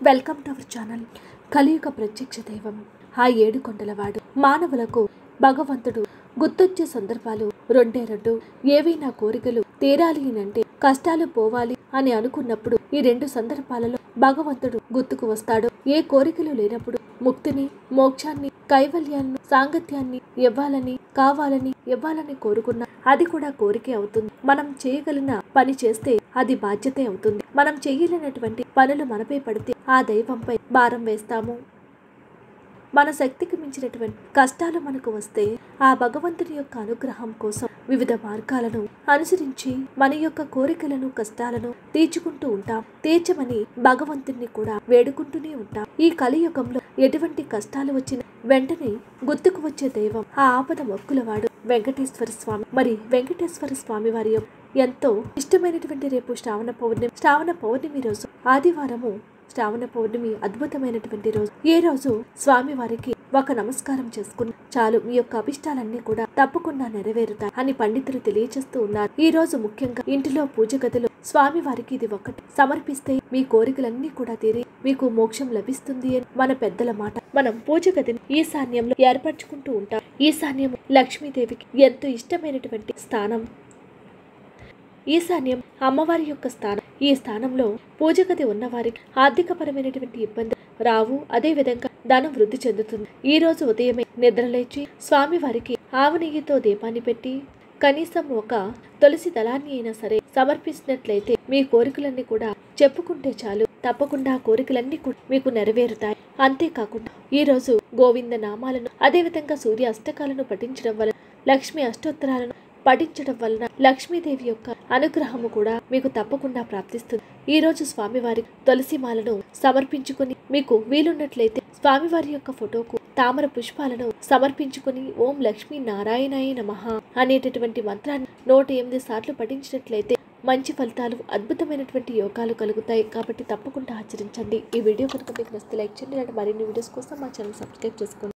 welcome to our channel కలియుగ ప్రత్యక్ష దైవం ఆ ఏడు కొండలవాడు మానవులకు భగవంతుడు గుర్తొచ్చే సందర్భాలు రెండే రెండు ఏవైనా కోరికలు తీరాలి అంటే కష్టాలు పోవాలి అని అనుకున్నప్పుడు ఈ రెండు సందర్భాలలో భగవంతుడు గుర్తుకు వస్తాడు ఏ కోరికలు లేనప్పుడు ముక్తిని మోక్షాన్ని కైవల్యాన్ని సాంగత్యాన్ని ఇవ్వాలని కావాలని ఇవ్వాలని కోరుకున్న అది కూడా కోరికే అవుతుంది మనం చేయగలిగిన పని చేస్తే అది బాధ్యతే అవుతుంది మనం చేయలేనటువంటి పనులు మనపై పడితే ఆ దైవంపై భారం వేస్తాము మన శక్తికి మించినటువంటి కష్టాలు మనకు వస్తే ఆ భగవంతుని యొక్క అనుగ్రహం కోసం వివిధ మార్గాలను అనుసరించి మన యొక్క కోరికలను కష్టాలను తీర్చుకుంటూ ఉంటాం తీర్చమని భగవంతుని కూడా వేడుకుంటూనే ఉంటాం ఈ కలియుగంలో ఎటువంటి కష్టాలు వచ్చిన వెంటనే గుర్తుకు వచ్చే దైవం ఆ ఆపద మొక్కులవాడు వెంకటేశ్వర స్వామి మరి వెంకటేశ్వర స్వామి వారి యొక్క ఎంతో ఇష్టమైనటువంటి రేపు శ్రావణ పౌర్ణమి శ్రావణ పౌర్ణమి రోజు ఆదివారము శ్రావణ పౌర్ణమి అద్భుతమైనటువంటి రోజు ఈ రోజు స్వామి వారికి ఒక నమస్కారం చేసుకుని చాలు మీ యొక్క అభిష్టాలన్నీ కూడా తప్పకుండా నెరవేరుతాయి అని పండితులు తెలియజేస్తూ ఉన్నారు ఈ రోజు ముఖ్యంగా ఇంటిలో పూజ గదిలో స్వామి వారికి ఇది ఒకటి సమర్పిస్తే మీ కోరికలన్నీ కూడా తీరి మీకు మోక్షం లభిస్తుంది అని మన పెద్దల మాట మనం పూజ గదిని ఈశాన్యంలో ఏర్పరచుకుంటూ ఉంటాం ఈశాన్యం లక్ష్మీదేవికి ఎంతో ఇష్టమైనటువంటి స్థానం ఈశాన్యం అమ్మవారి యొక్క స్థానం ఈ స్థానంలో పూజ గది ఉన్నవారికి ఆర్థికపరమైనటువంటి ఇబ్బంది రావు అదే విధంగా ధనం వృద్ధి చెందుతుంది ఈ రోజు ఉదయమే నిద్రలేచి స్వామి వారికి ఆవు నెయ్యితో దీపాన్ని పెట్టి కనీసం ఒక తులసి దళాన్ని అయినా సరే సమర్పించినట్లయితే మీ కోరికలన్నీ కూడా చెప్పుకుంటే చాలు తప్పకుండా ఆ కోరికలన్నీ కూడా మీకు నెరవేరుతాయి అంతేకాకుండా ఈ రోజు గోవింద నామాలను అదేవిధంగా సూర్య అష్టకాలను పఠించడం వలన లక్ష్మి అష్టోత్తరాలను పఠించడం వలన లక్ష్మీదేవి యొక్క అనుగ్రహము కూడా మీకు తప్పకుండా ప్రాప్తిస్తుంది ఈ రోజు స్వామివారి తులసి మాలను సమర్పించుకుని మీకు వీలున్నట్లయితే స్వామివారి యొక్క ఫోటోకు తామర పుష్పాలను సమర్పించుకుని ఓం లక్ష్మీ నారాయణాయ నమః అనేటటువంటి మంత్రాన్ని నూట ఎనిమిది సార్లు పఠించినట్లయితే మంచి ఫలితాలు అద్భుతమైనటువంటి యోగాలు కలుగుతాయి కాబట్టి తప్పకుండా ఆచరించండి ఈ వీడియో కనుక మీకు నచ్చితే లైక్ చేయండి ఇలాంటి మరిన్ని వీడియోస్ కోసం మా ఛానల్ సబ్స్క్రైబ్ చేసుకోండి